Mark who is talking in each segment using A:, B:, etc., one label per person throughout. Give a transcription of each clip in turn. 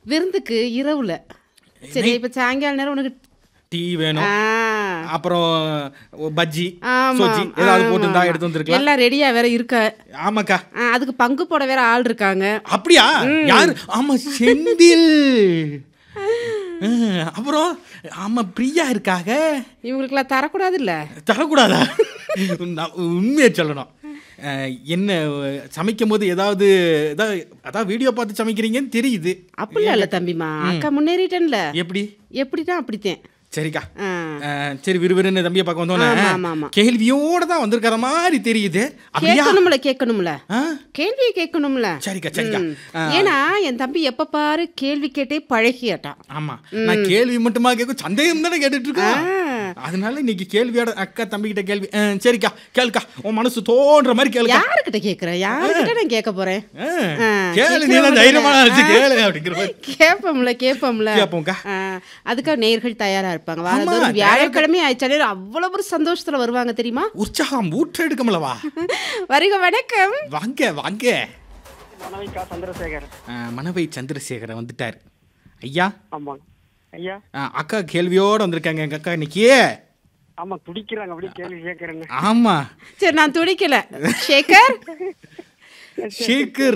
A: விருந்துக்கு இரவுல சரி இப்ப சாயங்கால நேரம் உனக்கு
B: டீ வேணும்
A: ஆ,
B: அப்புறம் பஜ்ஜி
A: ஆமா,
B: சொஜ்ஜி ஏதாவது
A: ஆமா,
B: போட்டுருந்தா
A: ஆமா.
B: எடுத்து வந்திருக்கலாம்
A: எல்லாம் ரெடியா வேற இருக்க
B: ஆமாக்கா
A: ஆ, அதுக்கு பங்கு போட வேற ஆள் இருக்காங்க
B: அப்படியா யாரு ஆமா செந்தில் ஆ, அப்புறம் ஆமா பிரியா இருக்காக
A: இவங்களுக்குலாம் தரக்கூடாது இல்ல
B: தரக்கூடாதா நான் உண்மையை சொல்லணும் அஹ், என்ன சமைக்கும் போது ஏதாவது ஏதாவது அதான் வீடியோ பார்த்து சமைக்கிறீங்கன்னு தெரியுது
A: அப்படிலாம் இல்ல தம்பிமா அக்கா முன்னேறிட்டேன்ல
B: எப்படி
A: எப்படிதான் அப்படித்தேன்
B: சரிக்கா
A: ஆ.
B: அஹ், சரி விறுவிறுன்னு தம்பியை பார்க்க
A: ஆமா, ஆமா,
B: வந்தோன்னே
A: ஆமா.
B: கேள்வியோட தான் வந்திருக்கிற மாதிரி தெரியுது அப்படியா
A: கேட்கணும்ல கேட்கணும்ல
B: ஆ?
A: கேள்வியை கேட்கணும்ல
B: சரிக்கா சரிக்கா
A: ம்.
B: ஆ,
A: ஏன்னா என் தம்பி எப்ப பாரு கேள்வி கேட்டே பழகியாட்டான்
B: ஆமா நான் கேள்வி மட்டுமா கேட்கும் சந்தேகம் தானே கேட்டுட்டு இருக்கேன்
A: ஆ.
B: அதனால இன்னைக்கு கேள்வியோட அக்கா தம்பி கிட்ட கேள்வி அஹ், சரிக்கா கேளுக்கா உன் மனசு தோன்ற மாதிரி கேளுக்கா
A: யாருக்கிட்ட கேக்குறேன் யாருக்கிட்ட நான் கேட்க போறேன்
B: அஹ்,
A: ஆ,
B: கேளு நீ
A: கேட்கவே
B: தான் தைரியமான ஆச்சு
A: ஆ.
B: கேளு அப்படிங்கிற மாதிரி
A: கேட்போம்ல கேட்போம்ல
B: கேட்போம்க்கா.
A: ஆ, அதுக்காக நேயர்கள் தயாரா இருப்பாங்க
B: ஆமா,
A: வாரந்தோறும் வியாழக்கிழமை ஆயிடுச்சாலே அவ்வளவு ஒரு சந்தோஷத்துல வருவாங்க தெரியுமா
B: உற்சாகம் ஊற்றெடுக்கமலவா
A: வருக வணக்கம்
B: வாங்க வாங்க
C: மனைவிக்கா சந்திரசேகர்
B: அஹ், மணவை சந்திரசேகரன் வந்துட்டார் ஐயா
C: ஆமாங்க ஐயா
B: அஹ், அக்கா கேள்வியோட வந்திருக்காங்க எங்க அக்கா இன்னைக்கு
C: ஆமா துடிக்கிறாங்க அப்படியே கேள்வி கேட்கறேன்னு
B: ஆமா
A: சரி நான் துடிக்கல சேகர்
B: சேகர்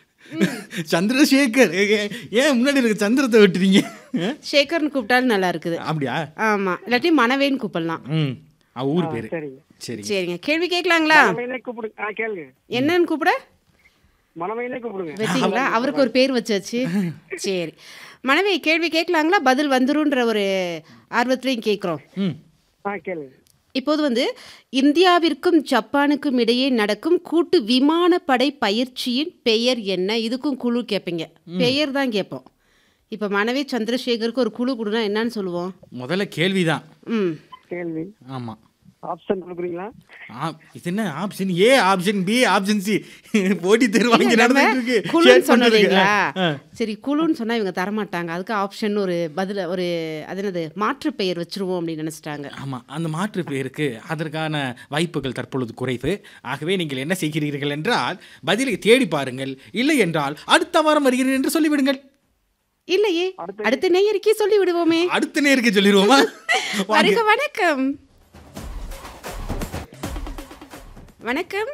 B: சந்திரசேகர் ஏ- ஏ- ஏன் முன்னாடி இருக்க சந்திரத்தை விட்டுறீங்க அஹ்?
A: சேகர்னு கூப்பிட்டாலும் நல்லா இருக்குது
B: அப்படியா
A: ஆமா இல்லாட்டி மனவேன்னு கூப்பிடலாம்
B: ம் அவ ஊர் பேரு
C: சரிங்க
B: சரி
A: சரிங்க கேள்வி கேட்கலாங்களா
C: மனமையிலே கூப்பிடுங்க ஆ கேளுங்க
A: என்னன்னு கூப்பிட
C: மனமையிலே கூப்பிடுங்க
A: வச்சிங்களா அவருக்கு ஒரு பேர் வச்சாச்சு சரி மனைவி கேள்வி கேட்கலாங்களா பதில் வந்துருன்ற ஒரு ஆர்வத்துலையும் கேட்குறோம்
B: ம்
C: ஆ கேளுங்க
A: இப்போது வந்து இந்தியாவிற்கும் ஜப்பானுக்கும் இடையே நடக்கும் கூட்டு விமானப்படை பயிற்சியின் பெயர் என்ன இதுக்கும் குழு கேட்பீங்க பெயர் தான் கேட்போம் இப்போ மனைவி சந்திரசேகருக்கு ஒரு குழு கொடுனா என்னன்னு சொல்லுவோம்
B: முதல்ல கேள்விதான்
A: ம்
C: கேள்வி
B: ஆமா
C: ஆப்ஷன் கொடுக்குறீங்களா
B: ஆ, இது என்ன option A option B option C போட்டி தேர்வு வாங்கி நடந்துட்டு இருக்கு
A: குழுன்னு
B: Share பண்றதுக்கு.
A: சொன்னீங்களா
B: ஆ,
A: சரி குழுன்னு சொன்னா இவங்க தரமாட்டாங்க அதுக்கு ஆப்ஷன் ஒரு பதில ஒரு அது என்னது மாற்று பெயர் வச்சிருவோம் அப்படின்னு நினைச்சிட்டாங்க
B: ஆமா அந்த மாற்று பேருக்கு அதற்கான வாய்ப்புகள் தற்பொழுது குறைவு ஆகவே நீங்கள் என்ன செய்கிறீர்கள் என்றால் பதிலை தேடி பாருங்கள் இல்லை என்றால் அடுத்த வாரம் வருகிறேன் என்று சொல்லிவிடுங்கள்
A: இல்லையே அடுத்த நேயருக்கே சொல்லி விடுவோமே
B: அடுத்த நேருக்கு சொல்லிடுவோமா
A: வருக வணக்கம் வணக்கம்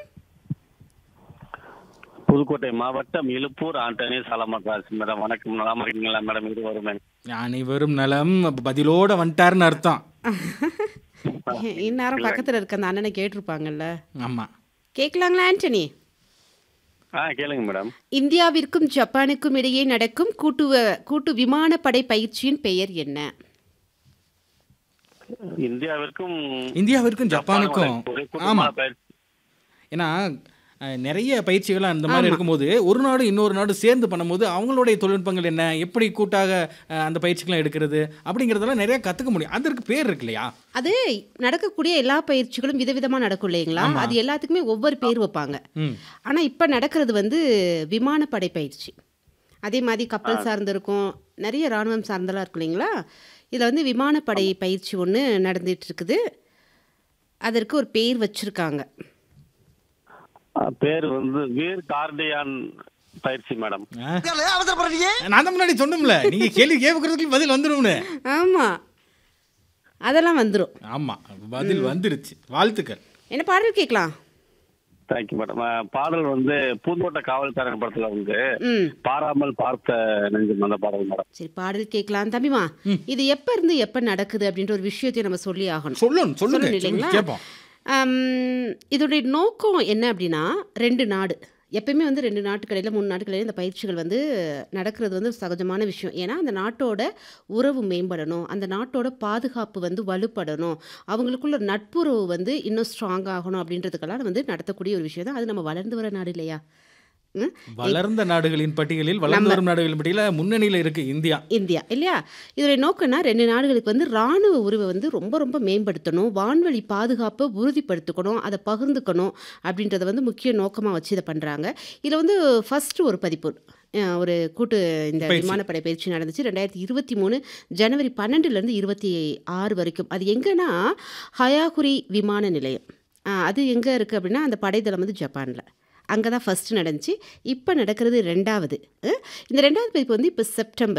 D: புதுக்கோட்டை மாவட்டம் இலுப்பூர் ஆண்டனி சாலமகாஸ் மேடம் வணக்கம் நலமா இருக்கீங்களா மேடம் இது வருமே
B: அனைவரும் நலம் அப்ப பதிலோட வந்துட்டாருன்னு அர்த்தம்
A: இந்நேரம் பக்கத்துல இருக்க அந்த அண்ணனை கேட்டிருப்பாங்கல்ல
B: ஆமா
A: கேட்கலாங்களா ஆண்டனி
D: ஆ கேளுங்க மேடம்
A: இந்தியாவிற்கும் ஜப்பானுக்கும் இடையே நடக்கும் கூட்டு வ- கூட்டு விமானப்படை பயிற்சியின் பெயர் என்ன
D: இந்தியாவிற்கும்
B: இந்தியாவிற்கும் ஜப்பானுக்கும்
D: ஒரு
B: ஆமா
D: கூட்டமான பயிற்சி.
B: ஏன்னா அஹ், நிறைய பயிற்சிகள் அந்த மாதிரி இருக்கும்போது ஒரு நாடு இன்னொரு நாடு சேர்ந்து பண்ணும்போது அவங்களுடைய தொழில்நுட்பங்கள் என்ன எப்படி கூட்டாக அஹ், அந்த பயிற்சிகளை எடுக்கிறது அப்படிங்கிறதெல்லாம் நிறைய கற்றுக்க முடியும் அதற்கு பேர் இருக்கு இல்லையா
A: அது நடக்கக்கூடிய எல்லா பயிற்சிகளும் விதவிதமா நடக்கும் இல்லைங்களா அது எல்லாத்துக்குமே ஒவ்வொரு பேர் வைப்பாங்க
B: ம்
A: ஆனா இப்ப நடக்கிறது வந்து விமானப்படை பயிற்சி அதே மாதிரி கப்பல் சார்ந்து இருக்கும் நிறைய ராணுவம் சார்ந்தெல்லாம் இருக்கும் இல்லைங்களா இதில் வந்து விமானப்படை பயிற்சி ஒன்று நடந்துட்டு இருக்குது அதற்கு ஒரு பேர் வச்சிருக்காங்க
D: ஆ, பேர் வந்து வீர் கார்டியான் பயிற்சி மேடம்
B: அஹ். நான் தான் முன்னாடி சொன்னோம்ல நீங்க கேள்வி கேட்கறதுக்கு பதில் வந்துடும்னு
A: ஆமா அதெல்லாம் வந்துடும்
B: ஆமா பதில் வந்துருச்சு வாழ்த்துக்கள்
A: என்ன பாடல் கேட்கலாம்
D: தேங்க்யூ மேடம் ஆ, பாடல் வந்து பூந்தோட்ட காவல்காரன் படத்துல வந்து
A: ம்
D: பாராமல் பார்த்த நெஞ்சம் அந்த பாடல் மேடம்
A: சரி பாடல் கேட்கலாம் தம்பிமா இது எப்போ இருந்து எப்போ நடக்குது அப்படின்ற ஒரு விஷயத்தையும் நம்ம சொல்லி ஆகணும்
B: சொல்லணும் சொல்லுங்க
A: சொல்லணும் இல்லைங்களா
B: சொல்லுங்க, கேட்போம்
A: ஆம், இதோடைய நோக்கம் என்ன அப்படின்னா ரெண்டு நாடு எப்பயுமே வந்து ரெண்டு நாட்டுக்கடையில் மூணு நாட்டுக்கடையில் இந்த பயிற்சிகள் வந்து நடக்கிறது வந்து சகஜமான விஷயம் ஏன்னா அந்த நாட்டோட உறவு மேம்படணும் அந்த நாட்டோட பாதுகாப்பு வந்து வலுப்படணும் அவங்களுக்குள்ள நட்புறவு வந்து இன்னும் ஸ்ட்ராங் ஆகணும் அப்படின்றதுக்கெல்லாம் வந்து நடத்தக்கூடிய ஒரு விஷயம் தான் அது நம்ம வளர்ந்து வர நாடு இல்லையா ம்?
B: வளர்ந்த நாடுகளின் பட்டியலில் வளர்ந்து வரும் நாடுகளின் பட்டியலில் முன்னணியில இருக்கு இந்தியா
A: இந்தியா இல்லையா இதோடைய நோக்கம்னா ரெண்டு நாடுகளுக்கு வந்து ராணுவ உறவை வந்து ரொம்ப ரொம்ப மேம்படுத்தணும் வான்வழி பாதுகாப்பை உறுதிப்படுத்திக்கணும் அதை பகிர்ந்துக்கணும் அப்படின்றத வந்து முக்கிய நோக்கமாக வச்சு இதை பண்ணுறாங்க இதில் வந்து ஃபர்ஸ்ட் ஒரு பதிப்பு அஹ், ஒரு கூட்டு இந்த
B: பயிற்சி.
A: விமானப்படை பயிற்சி நடந்துச்சு ரெண்டாயிரத்தி இருபத்தி மூணு ஜனவரி பன்னெண்டுலேருந்து இருபத்தி ஆறு வரைக்கும் அது எங்கன்னா ஹயாகுரி விமான நிலையம் அஹ், அது எங்கே இருக்குது அப்படின்னா அந்த படைத்தளம் வந்து ஜப்பானில் அங்கே தான் ஃபஸ்ட்டு நடந்துச்சு இப்போ நடக்கிறது ரெண்டாவது அஹ், இந்த ரெண்டாவது பதிப்பு வந்து இப்போ செப்டம்பர்